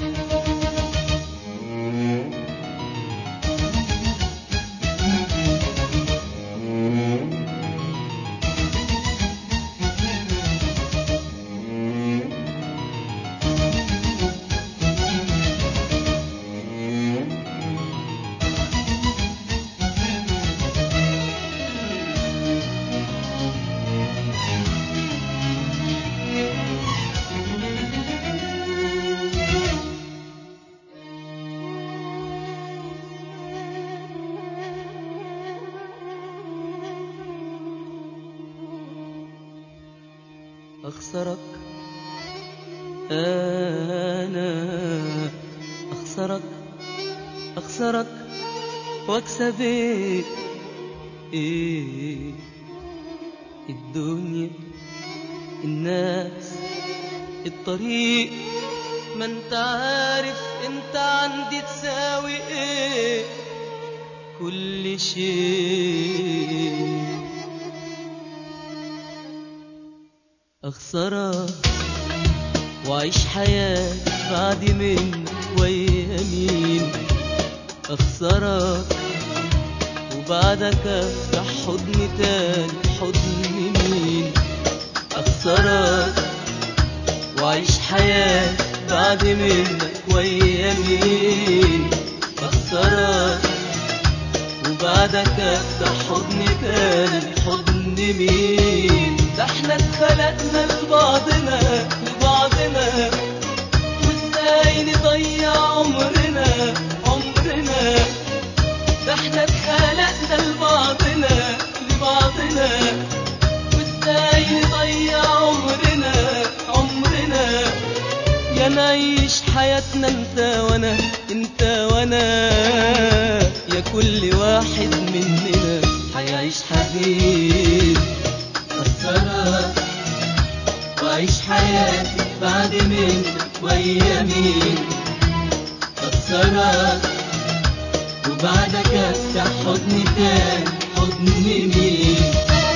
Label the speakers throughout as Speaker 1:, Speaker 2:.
Speaker 1: أخسرك أنا أخسرك أخسرك وأكسب إيه إيه الدنيا الناس الطريق ما انت عارف انت عندي تساوي ايه كل شيء أخسرك وأعيش حياتي بعد منك ويا مين أخسرك وبعدك أفتح حضن تاني حضن مين أخسرك وأعيش حياتي بعد منك ويا مين أخسرك وبعدك أفتح حضن تاني حضن مين ده احنا اتخلقنا لبعضنا لبعضنا وازاي نضيع عمرنا عمرنا ده احنا اتخلقنا لبعضنا لبعضنا وازاي نضيع عمرنا عمرنا يا نعيش حياتنا انت وانا انت وانا يا كل واحد مننا هيعيش حزين أخسرك وأعيش حياتي بعد منك ويا مين أخسرك وبعدك أفتح حضن تاني حضن مين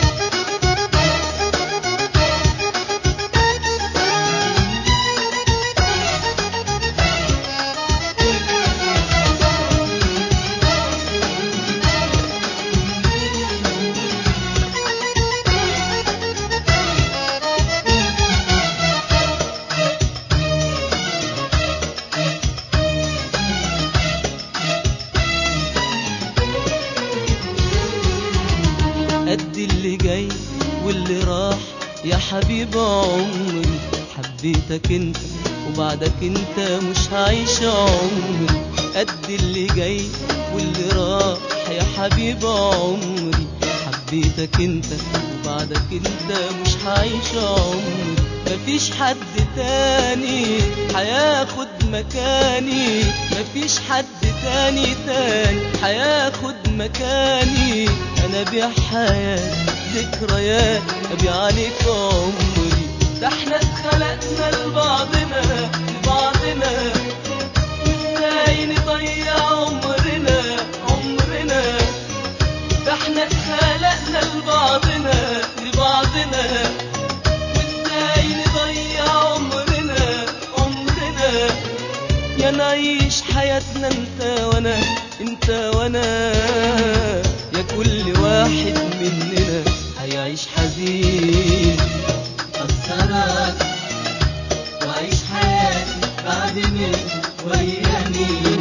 Speaker 1: قد اللي جاي واللي راح يا حبيب عمري حبيتك انت وبعدك انت مش هعيش عمري قد اللي جاي واللي راح يا حبيب عمري حبيتك انت وبعدك انت مش هعيش عمري مفيش حد تاني هياخد مكاني مفيش حد تاني تاني هياخد مكاني انا ابيع حياتي ذكريات ابيع عليك عمري ده احنا اتخلقنا لبعضنا لبعضنا ازاي نضيع عمرنا عمرنا ده احنا اتخلقنا لبعضنا لبعضنا وازاي نضيع عمرنا عمرنا يا نعيش حياتنا انت وانا انت وانا يا كل واحد مننا هيعيش حزين
Speaker 2: أخسرك وأعيش حياتي بعد منك ويا مين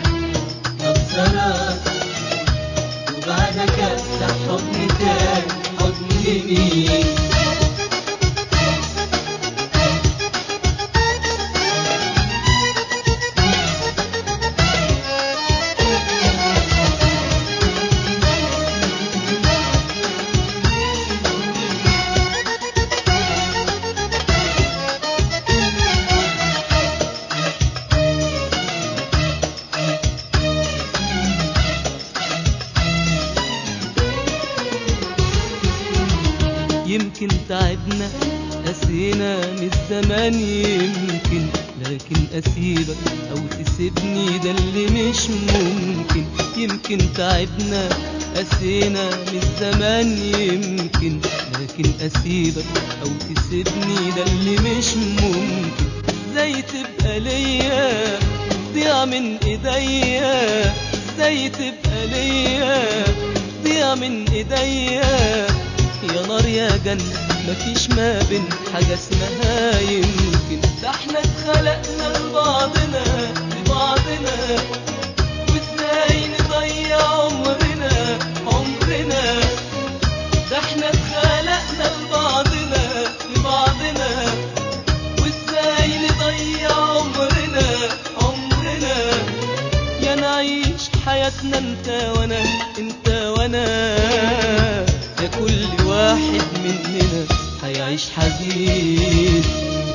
Speaker 2: أخسرك وبعدك أفتح حضن تاني حضن مين
Speaker 1: يمكن تعبنا قسينا من الزمان يمكن لكن اسيبك او تسيبني ده اللي مش ممكن يمكن تعبنا قسينا من الزمان يمكن لكن اسيبك او تسيبني ده اللي مش ممكن ازاي تبقى ليا ضيع من ايديا ازاي تبقى ليا ضيع من ايديا يا نار يا جنة مفيش ما بين حاجة اسمها يمكن ده احنا اتخلقنا لبعضنا لبعضنا وازاي نضيع عمرنا عمرنا ده احنا اتخلقنا لبعضنا لبعضنا وازاي نضيع عمرنا عمرنا يا نعيش حياتنا انت وانا انت وانا يا كل واحد مننا هيعيش حزين